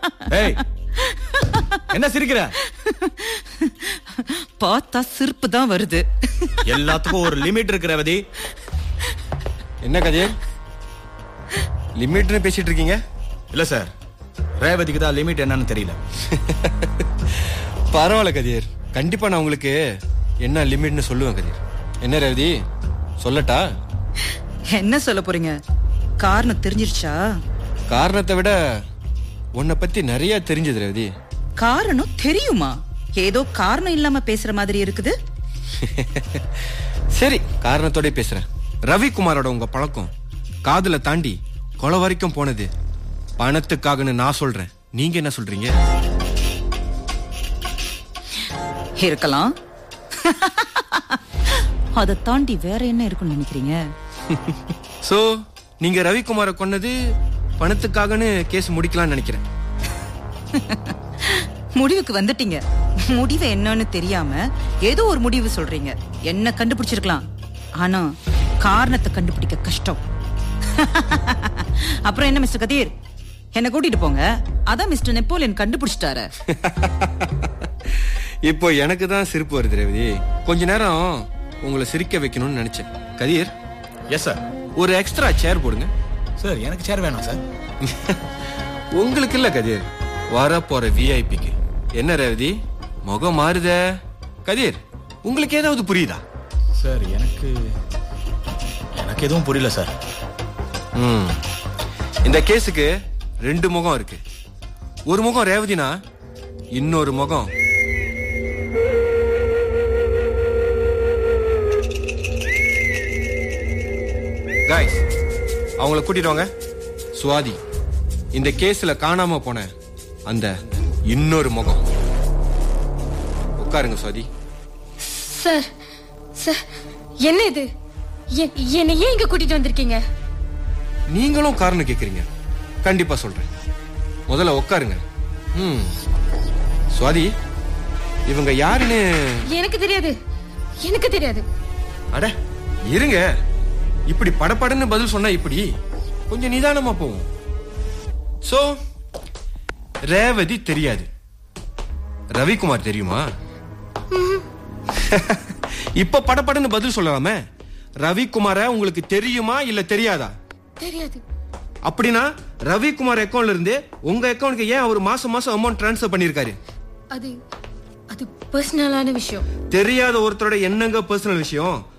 ஏய் என்ன சிரிக்கிற பார்த்தா சிரிப்பு தான் வருது எல்லாத்துக்கும் ஒரு லிமிட் இருக்கு ரேவதி என்ன கதிர் லிமிட்னு பேசிட்டு இருக்கீங்க இல்ல சார் ரேவதிக்கு தான் லிமிட் என்னன்னு தெரியல பரவாயில்ல கதிர் கண்டிப்பா நான் உங்களுக்கு என்ன லிமிட்னு சொல்லுவேன் கதிர் என்ன ரேவதி சொல்லட்டா என்ன சொல்ல போறீங்க காரணம் தெரிஞ்சிருச்சா காரணத்தை விட உன்னை பத்தி நிறைய தெரிஞ்சது ரேவதி காரணம் தெரியுமா ஏதோ காரணம் இல்லாம பேசுற மாதிரி இருக்குது சரி காரணத்தோட பேசுறேன் ரவிக்குமாரோட உங்க பழக்கம் காதுல தாண்டி கொலை வரைக்கும் போனது பணத்துக்காகன்னு நான் சொல்றேன் நீங்க என்ன சொல்றீங்க இருக்கலாம் அதை தாண்டி வேற என்ன இருக்குன்னு நினைக்கிறீங்க சோ நீங்க ரவிக்குமாரை கொன்னது பணத்துக்காகன்னு கேஸ் முடிக்கலாம்னு நினைக்கிறேன் முடிவுக்கு வந்துட்டீங்க முடிவு என்னன்னு தெரியாம ஏதோ ஒரு முடிவு சொல்றீங்க என்ன கண்டுபிடிச்சிருக்கலாம் ஆனா காரணத்தை கண்டுபிடிக்க கஷ்டம் அப்புறம் என்ன மிஸ்டர் கதீர் என்ன கூட்டிட்டு போங்க அதான் மிஸ்டர் நெப்போலியன் கண்டுபிடிச்சிட்டாரு இப்போ எனக்கு தான் சிரிப்பு வருது ரேவதி கொஞ்ச நேரம் உங்களை சிரிக்க வைக்கணும்னு நினைச்சேன் கதிர் எஸ் சார் ஒரு எக்ஸ்ட்ரா சேர் போடுங்க சார் எனக்கு சேர் வேணாம் சார் உங்களுக்கு இல்ல கதிர் வர போற விஐபிக்கு என்ன ரேவதி முகம் மாறுதே கதிர் உங்களுக்கு ஏதாவது புரியுதா சார் எனக்கு எனக்கு எதுவும் புரியல சார் ம். இந்த கேஸுக்கு ரெண்டு முகம் இருக்கு ஒரு முகம் ரேவதினா இன்னொரு முகம் காய்ஸ் அவங்கள கூட்டிட்டு வாங்க சுவாதி இந்த கேஸ்ல காணாம போன அந்த இன்னொரு முகம் உட்காருங்க சுவாதி சார் சார் என்ன இது எ- என்னை ஏன் இங்க கூட்டிட்டு வந்திருக்கீங்க நீங்களும் காரணம் கேக்குறீங்க கண்டிப்பா சொல்றேன் முதல்ல உட்காருங்க ம் சுவாதி இவங்க யாருன்னு எனக்கு தெரியாது எனக்கு தெரியாது அட இருங்க இப்படி படபடன்னு பதில் சொன்னா இப்படி கொஞ்சம் நிதானமா போவோம் சோ ரேவதி தெரியாது ரவிக்குமார் தெரியுமா இப்ப படபடன்னு பதில் சொல்லலாமே ரவிக்குமார உங்களுக்கு தெரியுமா இல்ல தெரியாதா தெரியாது அப்படின்னா ரவிக்குமார் அக்கௌண்ட்ல இருந்து உங்க அக்கௌண்ட்க்கு ஏன் அவர் மாசம் மாசம் அமௌண்ட் ட்ரான்ஸ்ஃபர் பண்ணிருக்காரு அது அது பர்சனலான விஷயம் தெரியாத ஒருத்தரோட என்னங்க பர்சனல் விஷயம்